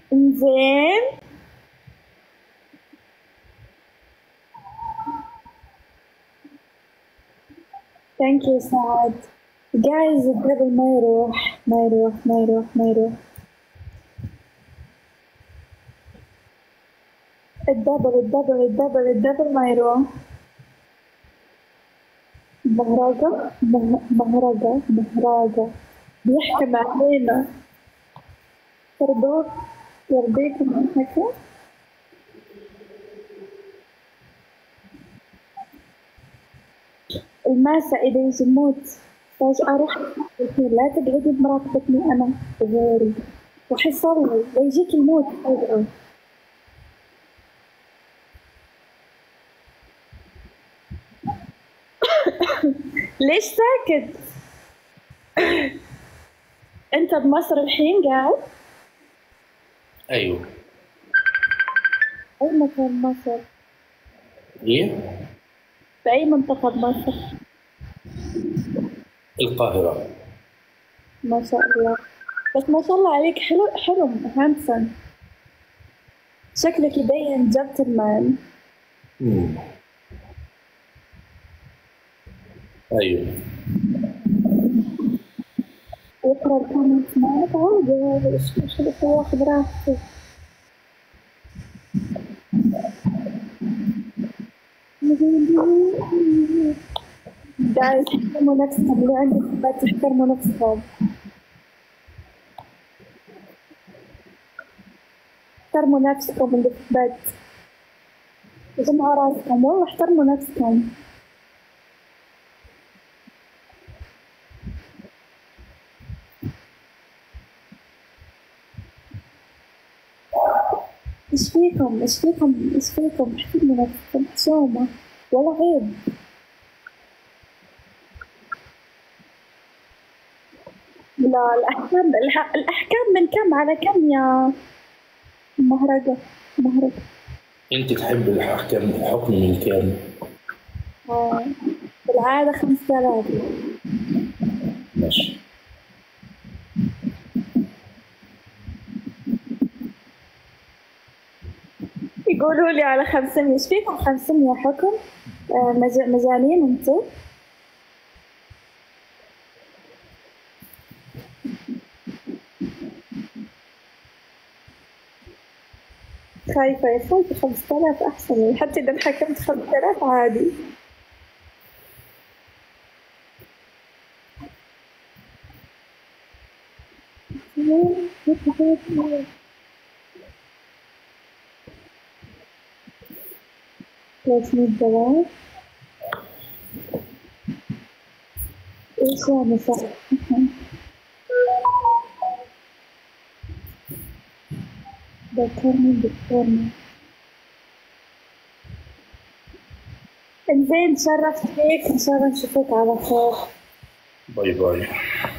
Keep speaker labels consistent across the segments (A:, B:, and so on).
A: انزين ثانك يو سعد جايز الدبل ما يروح ما يروح ما يروح ما يروح الدبل الدبل الدبل الدبل ما يروح مهرجة مه- مهرجة مهرجة بيحكم علينا ترضوك يرضيكم الحكي الماسة إذا يجي موت فجأة روح لا تقعدي بمراقبتني أنا وغيري وحيصلي ويجيك الموت فجأة ليش ساكت؟ أنت بمصر الحين قاعد؟
B: ايوه
A: أي مكان مصر؟
B: ايه
A: في أي منطقة بمصر؟
B: القاهرة
A: ما شاء الله بس ما شاء الله عليك حلو حلو هانسون شكلك يبين جنتلمان
B: مم. ايوه
A: يقرا الكومنت معك عادي ايش ايش بدك ياخذ راحته جايز احترموا نفسكم اللي عندكم بعد تحترموا نفسكم احترموا نفسكم اللي في البيت جمعوا راسكم والله احترموا نفسكم ايش فيكم ايش فيكم ايش فيكم احترموا نفسكم حشومة والله عيب لا الأحكام الح- الأحكام من كم على كم يا مهرجة مهرجة
B: انت تحب الحكم الحكم من كام
A: آه. بالعادة خمسة آلاف
B: ماشي
A: يقولوا لي على 500 ايش فيكم 500 حكم آه، مج- مجانين انتم خايفة يا خايفة 5000 أحسن حتى إذا حكمت 5000 عادي ثلاثمية دولار ايش يعني صح ذكرني ذكرني انزين تشرفت فيك ان شاء الله نشوفك على خير
B: باي باي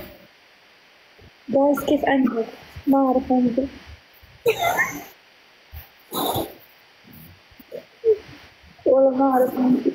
A: جايز كيف انزل ما اعرف انزل والله ما اعرف انزل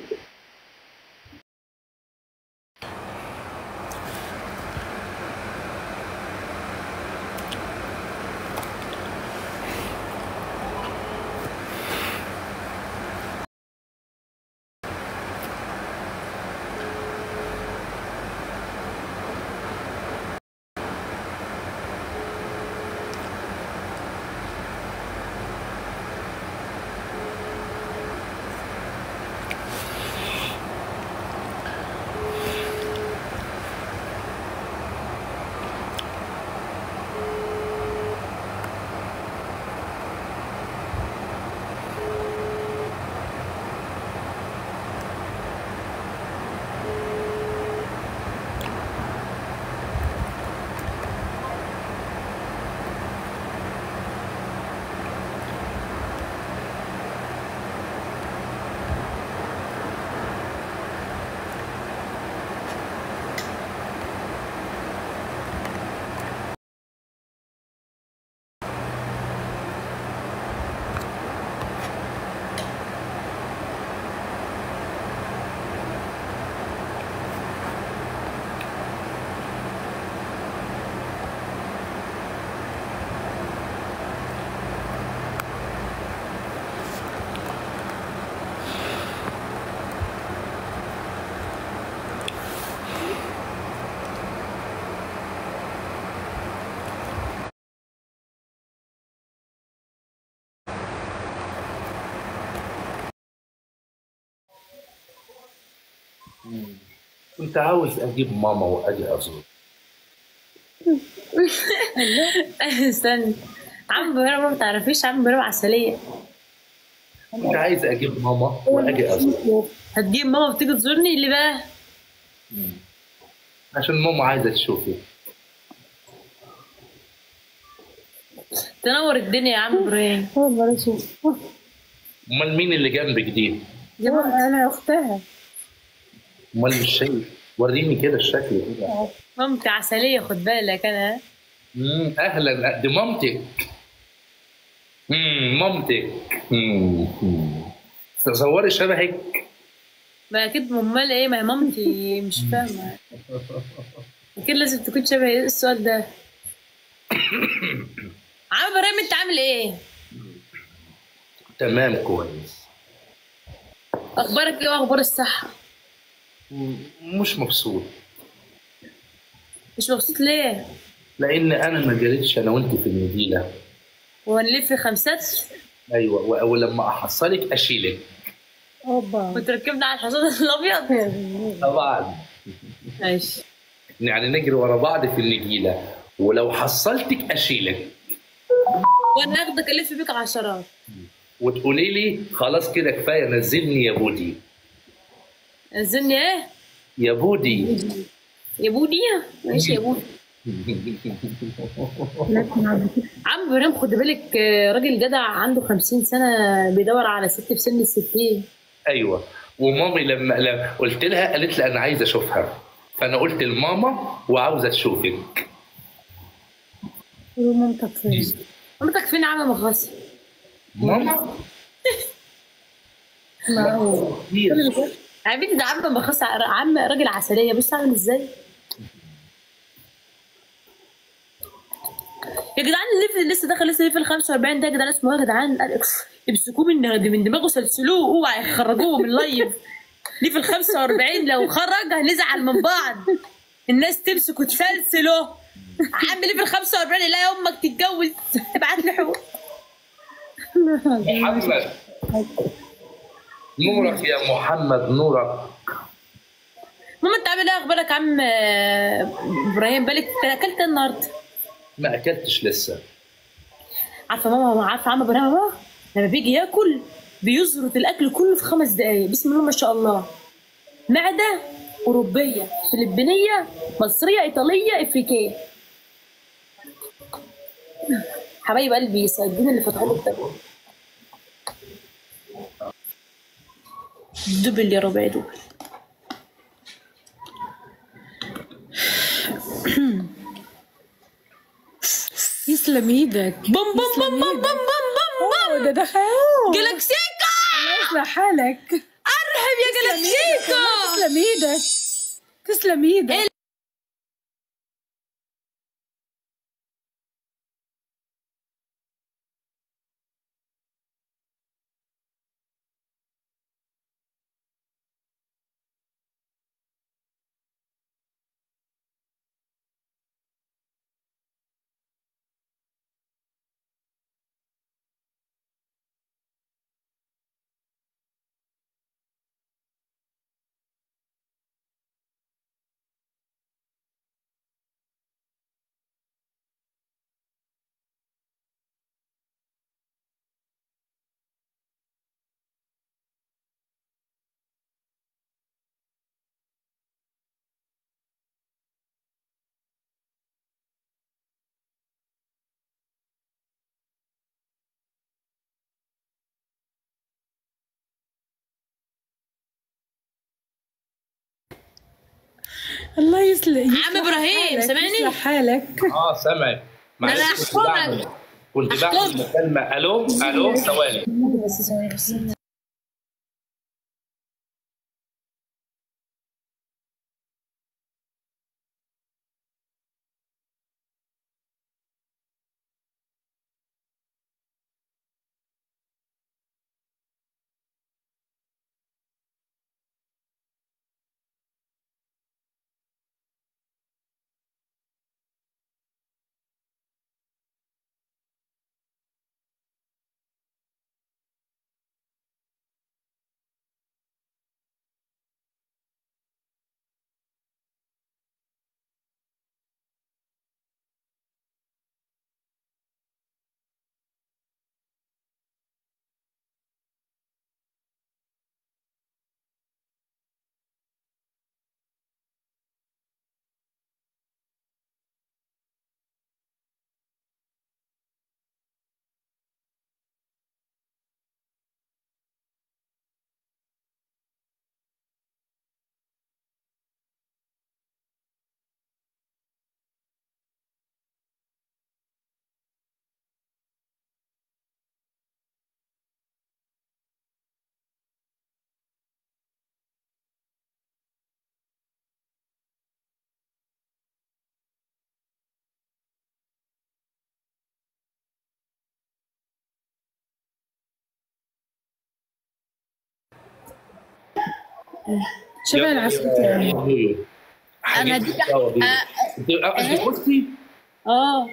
B: كنت عاوز اجيب ماما واجي ازور
C: استنى عم ابراهيم ما تعرفيش عم ابراهيم عسليه
B: كنت عايز اجيب ماما واجي ازور
C: هتجيب ماما بتيجي تزورني اللي بقى
B: عشان ماما عايزه تشوفي
C: تنور الدنيا يا عم ابراهيم
A: والله شوف
B: امال مين اللي جنبك دي
A: انا اختها
B: امال مش شايف وريني كده الشكل كده
C: مامتي عسليه خد بالك انا
B: مم، اهلا دي مامتك مم، مامتك مم، مم. تصوري شبهك
C: ما اكيد امال ايه ما هي مامتي مش فاهمه اكيد لازم تكون شبه ايه السؤال ده عم ابراهيم انت عامل ايه
B: تمام كويس
C: اخبارك ايه واخبار الصحه
B: مم، مش مبسوط
C: مش مبسوط ليه
B: لان انا ما جريتش انا وانت في النجيله
C: وهنلف في خمسات
B: ايوه و- ولما احصلك اشيلك
A: اوبا
C: كنت ركبنا على الحصان الابيض
B: طبعا
C: ماشي
B: يعني نجري ورا بعض في النجيله ولو حصلتك اشيلك
C: وانا اخدك الف بيك عشرات
B: وتقولي لي خلاص كده كفايه نزلني يا بودي
C: نزلني ايه
B: يا بودي
C: يا بودي ماشي يا بودي عم ابراهيم خد بالك آه، راجل جدع عنده 50 سنه بيدور على ست في سن الستين
B: ايوه ومامي لما لما قلت لها قالت لي انا عايزه اشوفها فانا قلت لماما وعاوزه اشوفك
A: ومامتك فين؟
C: مامتك فين يا عم مخاصي
B: ماما
A: ما هو
B: كتير.
C: يا بنتي ده عم مخاصي عم راجل عسليه بص عامل ازاي يا جدعان اللي لسه داخل لسه في ال 45 ده يا جدعان اسمه ايه يا جدعان امسكوه من من دماغه سلسلوه اوعى يخرجوه من اللايف ليه في ال 45 لو خرج هنزعل من بعض الناس تمسك وتسلسله عم ليه في ال 45 يلاقي امك تتجوز ابعت لي حقوق
B: محمد نورك يا محمد نورك
C: ماما انت عامل ايه اخبارك يا عم آه، ابراهيم بالك انت اكلت إيه النهارده
B: ما اكلتش لسه
C: عارفه ماما عارفه عم ابراهيم ماما لما بيجي ياكل بيزرط الاكل كله في خمس دقايق بسم الله ما شاء الله معده اوروبيه فلبينيه مصريه ايطاليه افريقيه حبايب قلبي يسعدوني اللي فتحوا لي الباب دبل يا ربع دبل
A: يسلم ايدك
C: بم بم بم بم بم بم بم
A: اوه ده دخل
C: جلاكسيكا
A: يسلم حالك
C: ارحب يا جلاكسيكا
A: تسلم ايدك تسلم ايدك الله يسلم
C: عم إبراهيم، سامعني؟
A: يسلم حالك
B: اه سامعك معلش
C: أنا
B: كنت
C: أحكمك.
B: بعمل كنت بعمل
C: أحكمك.
B: مكالمه الو الو ثواني
A: بس ثواني بس
D: شبه العسكري يعني.
C: أنا
B: هجيب
C: دي-
B: لك دواء بيه.
C: آه،
B: انت انت بصي
C: اه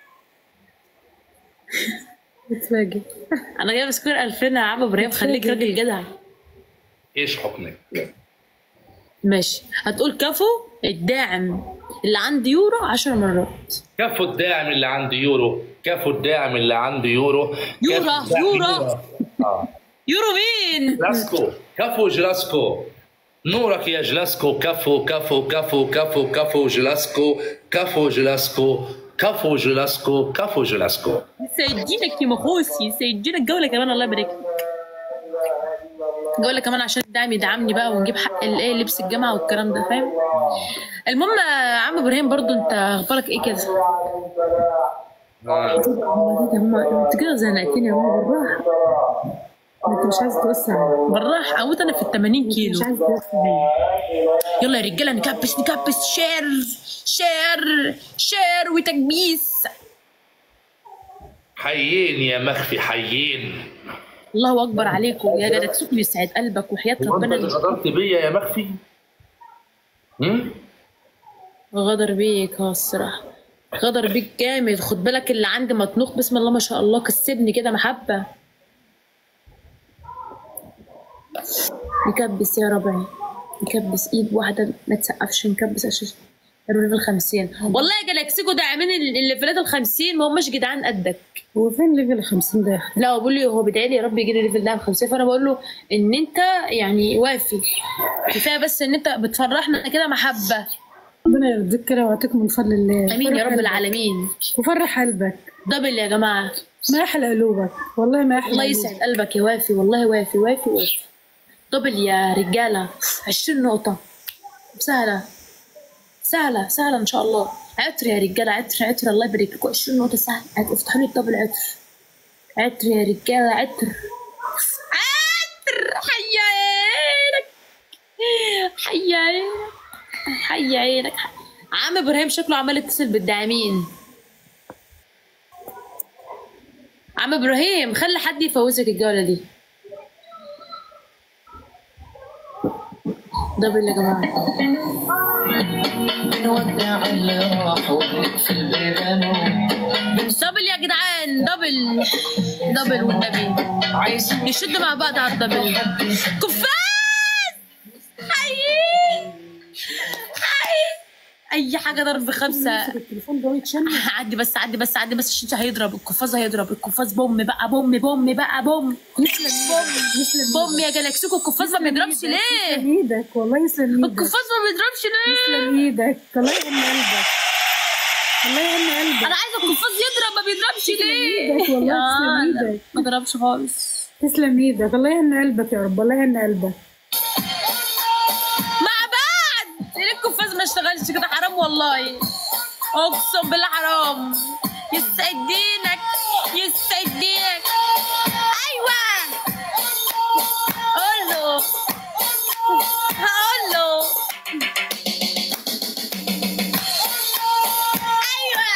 D: بتفاجئ
C: انا جايبه سكور 2000 يا عم ابراهيم خليك راجل جدع
B: ايش حكمك؟
C: ماشي هتقول كفو الداعم اللي عندي يورو 10 مرات
B: كفو الداعم اللي عنده يورو كفو الداعم اللي عنده يورو
C: يورو،
B: كفو الداعم-
C: يورو.
B: اه
C: يورو مين؟
B: جلاسكو كفو جلاسكو نورك يا جلاسكو كفو كفو كفو كفو كفو جلاسكو كفو جلاسكو كفو جلاسكو كفو جلاسكو
C: سيدينك يا مخوسي سيدينك جولة كمان الله يبارك لك. جولة كمان عشان الدعم يدعمني بقى ونجيب حق الايه لبس الجامعة والكلام ده فاهم المهم يا عم ابراهيم برضو انت اخبارك ايه كده؟
B: آه.
D: هما كده هما انت كده زنقتني يا ماما بالراحه انت مش عايز توسع
C: بالراحة اموت انا في ال 80
D: مش
C: كيلو
D: عايز توسع
C: يلا يا رجالة نكبس نكبس شير شير شير وتكبيس
B: حيين يا مخفي حيين
C: الله اكبر عليكم يا جدع يسعد قلبك وحياة
B: هو انت
C: ربنا
B: اللي غدرت بيا يا مخفي؟ هم؟
C: غدر بيك اه الصراحة غدر بيك جامد خد بالك اللي عندي مطنوخ بسم الله ما شاء الله كسبني كده محبة نكبس يا ربعي نكبس ايد واحدة ما تسقفش نكبس عشان الليفل 50 والله يا جالاكسيكو داعمين ال- الليفلات ال 50 ما هماش جدعان قدك
D: هو فين ليفل 50 ده
C: لا هو بيقول لي هو بيدعي لي يا رب يجي لي ليفل ده 50 فانا بقول له ان انت يعني وافي كفايه بس ان انت بتفرحنا كده محبه
D: ربنا يرضيك كده ويعطيك من فضل الله
C: امين يا
D: وفرح
C: رب
D: قلبك.
C: العالمين
D: وفرح قلبك
C: دبل يا جماعه
D: ما يحلى قلوبك والله ما يحلى
C: الله
D: قلوبك.
C: يسعد قلبك يا وافي والله وافي وافي وافي دبل يا رجاله 20 نقطه سهله سهله سهله ان شاء الله عطر يا رجاله عطر عطر الله يبارك لكم 20 نقطه سهله افتحوا لي الدبل عطر عطر يا رجاله عطر عطر حي عينك حي عينك حي عينك عم ابراهيم شكله عمال يتصل بالداعمين عم ابراهيم خلي حد يفوزك الجوله دي دبل يا جماعه
E: بنودع اللي راح وبنقفل بيبانه
C: دبل يا جدعان دبل دبل والنبي
E: عايزين
C: نشد مع بعض على الدبل كفاز حي حي اي حاجه ضرب خمسه
D: التليفون ده يتشن
C: عدي بس عدي بس عدي بس الشيشه هيضرب القفاز هيضرب القفاز بوم بقى بوم بوم بقى بوم
D: يسلم
C: بوم يا جالاكسيكو القفاز ما بيضربش ليه
D: يسلم ايدك والله يسلم ايدك
C: القفاز ما بيضربش ليه
D: يسلم ايدك الله يهني قلبك الله يهني قلبك
C: انا عايزه القفاز يضرب ما بيضربش ليه
D: ايدك والله
C: آه،
D: يسلم
C: لا،
D: ايدك
C: ما ضربش خالص
D: تسلم ايدك الله يهني قلبك يا رب الله يهني قلبك
C: مع بعض ليه القفاز ما اشتغلش كده حرام والله اقسم بالله حرام يسعد دينك يسعد دينك ايوه قول له هقول له ايوه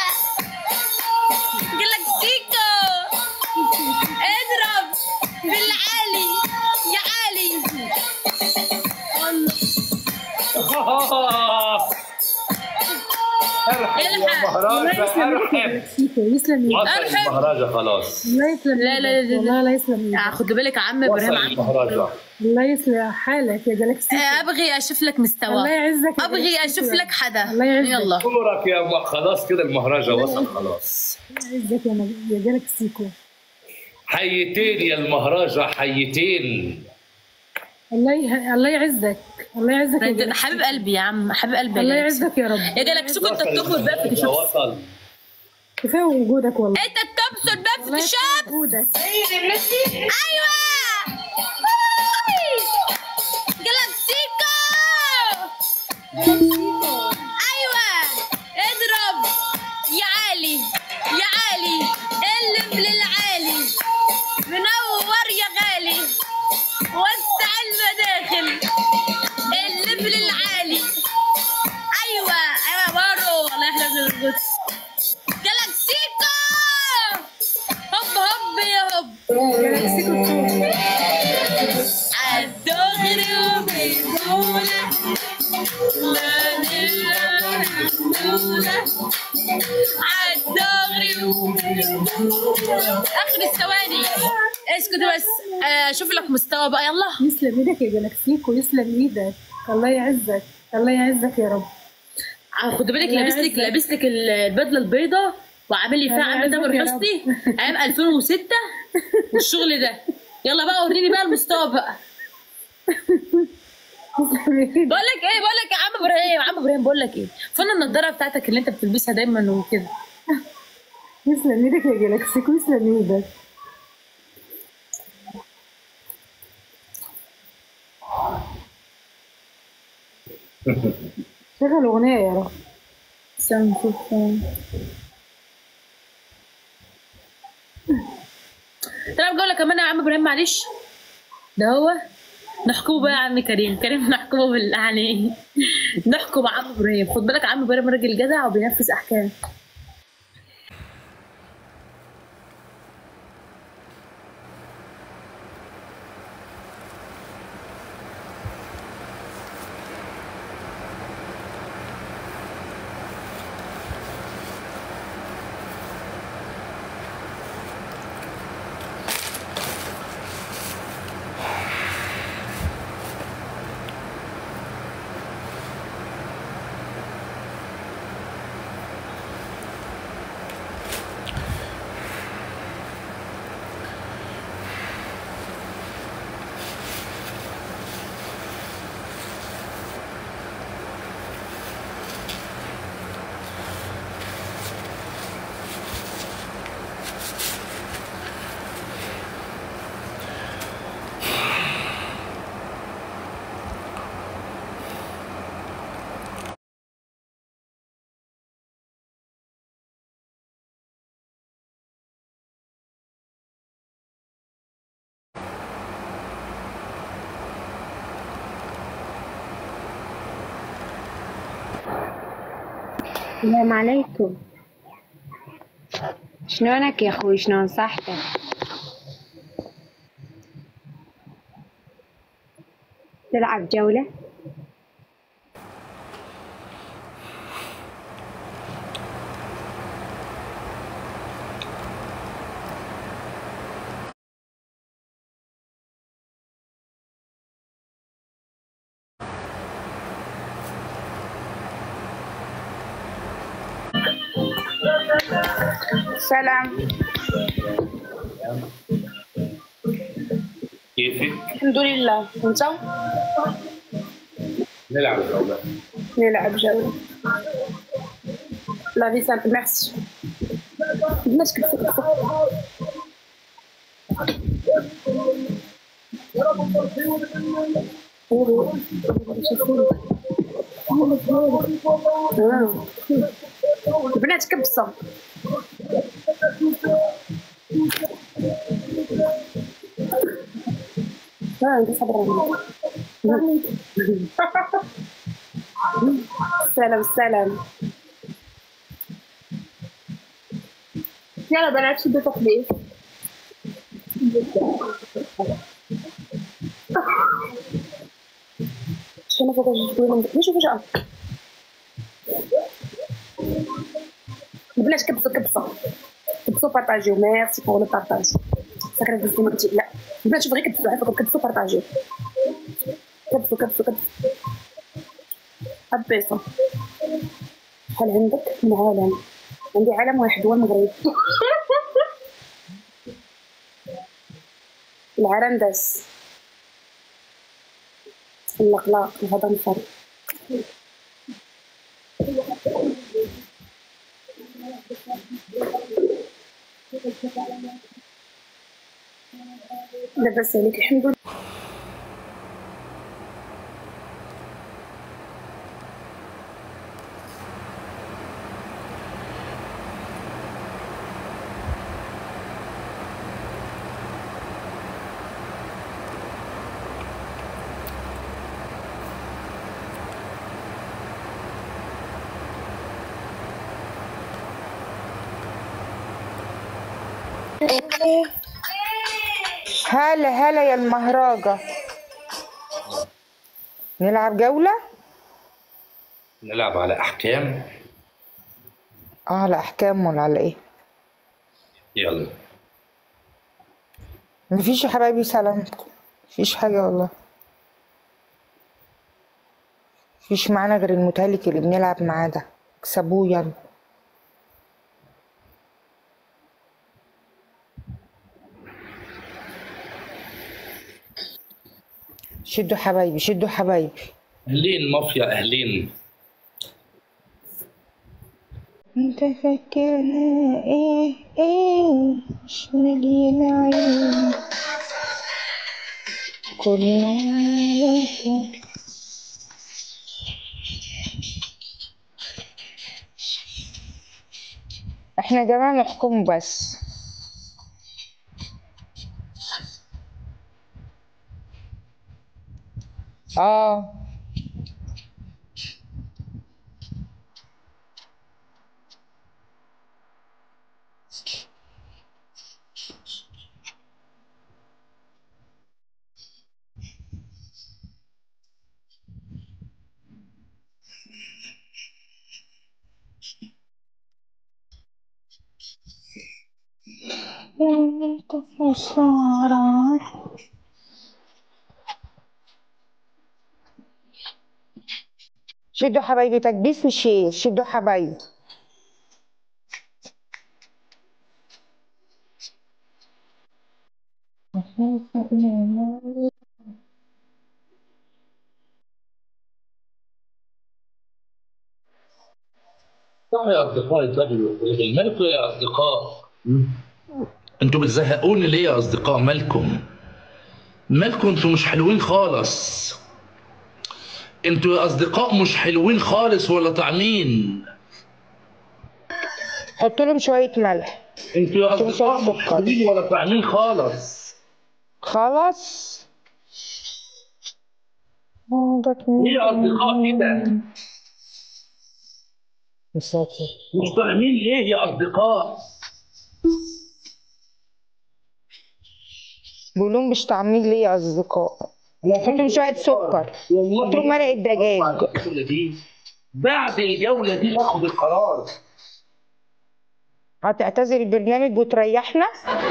C: جلاكسيكو اضرب بالعالي يا عالي
B: ارحم يا
C: الحق.
B: مهراجة ارحم
D: سيكو يسلم ايدك
B: وصل
C: أرحم.
B: المهراجة خلاص
D: الله يسلم
C: لا، لا،
D: ايدك
C: لا، لا.
D: والله لا يسلم ايدك
C: آه، خد بالك يا عم
B: وصل
C: ابراهيم عم
B: المهراجة
D: الله يسلم حالك يا جالاكسي
C: آه، ابغي اشوف لك
D: الله
C: مستوى
D: يعزك يا
C: ابغي
D: جالاكسي.
C: اشوف لك حدا
D: الله يعزك.
C: يلا
B: دورك يا م... خلاص كده المهرجة وصل خلاص
D: الله يعزك يا مج- يا جالاكسيكو
B: حيتين يا المهرجة حيتين
D: الله يه... الله يعزك الله يعزك يا
C: أنت
D: جالاكسي.
C: حبيب قلبي يا عم حبيب قلبي
D: الله
C: يا جالكسي.
D: يعزك يا رب
C: يا جالكسي كنت بتخبط بقى في
B: المهرجة
C: الشوب
B: وصل
D: كفايه وجودك والله
C: انت بتبصر بقى في
D: الله
C: الشوب
D: يسلم وجودك
C: ايوه جلاكسيكو ايوه اضرب يا عالي يا عالي قلب للعالي منور يا غالي وسع المداخل قلب للعالي ايوه ايوه برو الله يحرق القدس جلاكسيكو هوب هوب يا هوب
D: جالاكسيكو
C: عالدغري وبيدور عالدغري اخر الثواني اسكت بس آه، شوف لك مستوى بقى يلا
D: يسلم ايدك يا جلاكسيكو يسلم ايدك الله يعزك الله يعزك يا رب
C: آه، خد بالك
D: الله
C: لابس لك
D: يعزك.
C: لابس لك البدله البيضاء وعامل لي فيها
D: الله
C: عامل تامر
D: يعزك يا رب.
C: حسني ايام 2006 والشغل ده يلا بقى وريني بقى المستوى بقى
D: يسلم ايدك
C: بقول لك ايه بقول لك يا عم ابراهيم يا عم ابراهيم بقول لك ايه فين النضاره بتاعتك اللي انت بتلبسها دايما وكده
D: يسلم ايدك يا جلاكسيكو يسلم ايدك شغل اغنيه يا رب
C: استنى نشوف تلعب جولة كمان يا عم ابراهيم معلش ده هو نحكمه بقى يا عم كريم كريم نحكمه بال يعني نحكم عم ابراهيم خد بالك عم ابراهيم راجل جدع وبينفذ احكام
F: السلام عليكم شلونك يا اخوي شلون صحتك تلعب جولة
G: سلام
B: كيفك؟
G: الحمد لله انت
B: نلعب جولة
G: نلعب جولة لا في سامبل ميرسي الناس كتبوا البنات كبسة لا انت صبر سلام سلام يلا بنات شدوا تقليد شنو فوق الجوين نشوف فجأة البنات كبسوا كبسة كبسوا بارطاجيو ميرسي بور لو بارطاج فاكرة قلتي ما قلتي لا البنات شوف غير كبسوا عافاكم كبسوا بارطاجيو كبسوا كبسوا كبسوا أبيصة شحال عندك من عالم عندي عالم واحد هو المغرب العرندس اللقلاق الهضم فرق لاباس عليك الحمد لله
H: هلا هلا يا المهراجة نلعب جولة
B: نلعب على أحكام
H: اه على احكام ولا على ايه
B: يلا
H: مفيش يا حبايبي سلامتكم مفيش حاجة والله مفيش معانا غير المتهلك اللي بنلعب معاه ده اكسبوه يلا شدوا حبايبي شدوا حبايبي
B: اهلين مافيا اهلين
H: انت فاكرها ايه ايه مش مليانة عيون كل عارفة احنا يا جماعة نحكم بس اه انت خسارة شدوا حبايبي تكبيس وشير شدوا حبايبي
B: صح يا اصدقائي اتقبلوا مالكم يا اصدقاء انتوا بتزهقوني ليه يا اصدقاء مالكم مالكم انتوا مش حلوين خالص انتوا يا اصدقاء مش حلوين خالص ولا طعمين
H: حط لهم شوية ملح
B: انتوا يا
H: انتوا مش
B: اصدقاء
H: عايز
B: مش
H: سكر.
B: حلوين ولا طعمين خالص
H: خلاص
B: ايه يا اصدقاء كده
H: مساكين
B: مش طعمين ليه يا اصدقاء
H: بيقولوا مش طعمين ليه يا اصدقاء حط لهم شوية سكر حط لهم مرقة دجاج
B: بعد الجولة دي بعد الجولة دي ناخد القرار
H: هتعتذر البرنامج وتريحنا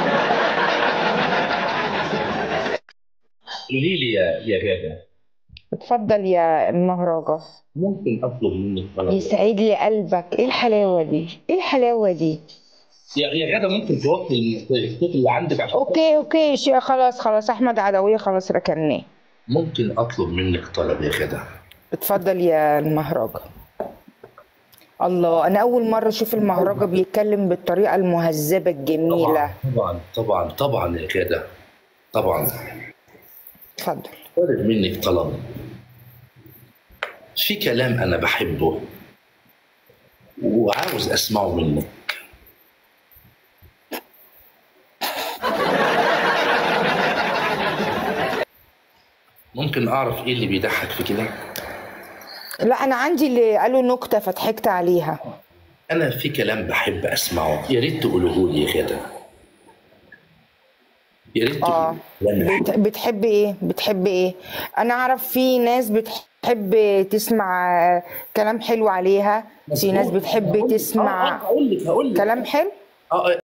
B: قولي لي يا يا غاده
H: اتفضل يا المهرجة
B: ممكن اطلب منك طلب
H: يسعد لي قلبك ايه الحلاوة دي ايه الحلاوة دي
B: يا يا غاده ممكن توطي الصوت اللي عندك عشان
H: اوكي اوكي شيء خلاص خلاص احمد عدوية خلاص ركناه
B: ممكن اطلب منك طلب يا غاده
H: اتفضل يا المهرجة الله انا اول مرة اشوف المهرجة بيتكلم بالطريقة المهذبة الجميلة
B: طبعا طبعا طبعا يا غاده طبعا
H: اتفضل
B: طالب منك طلب في كلام انا بحبه وعاوز اسمعه منك ممكن اعرف ايه اللي بيضحك في كده
H: لا انا عندي اللي قالوا نكتة فضحكت عليها
B: انا في كلام بحب اسمعه يا ريت تقوله لي يا غاده يا ريت
H: اه
B: تقولوا لي
H: بت- بتحب ايه بتحب ايه انا اعرف في ناس بتحب تسمع كلام حلو عليها في ناس بتحب تسمع
B: هقول لك هقول لك
H: كلام حلو
B: اه